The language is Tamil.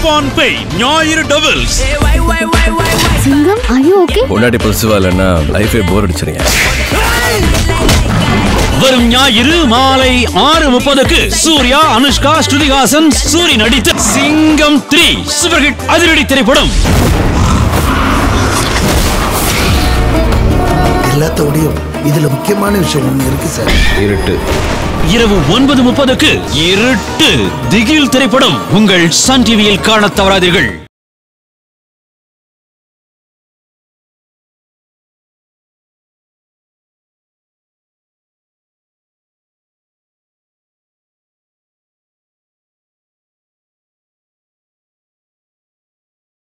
நிப்பான் பே ஞாயிறு டபுள்ஸ் சிங்கம் ஐயோ ஓகே பொண்டாட்டி புதுசுவா இல்லைன்னா லைஃபே போர் அடிச்சிருங்க வரும் ஞாயிறு மாலை ஆறு முப்பதுக்கு சூர்யா அனுஷ்கா ஸ்ருதிஹாசன் சூரி நடித்த சிங்கம் த்ரீ சூப்பர் ஹிட் அதிரடி திரைப்படம் எல்லாத்தோடையும் இதுல முக்கியமான விஷயம் ஒண்ணு இருக்கு சார் இருட்டு இரவு ஒன்பது முப்பதுக்கு இருட்டு திகில் திரைப்படம் உங்கள் சன் டிவியில் காணத் தவறாதீர்கள்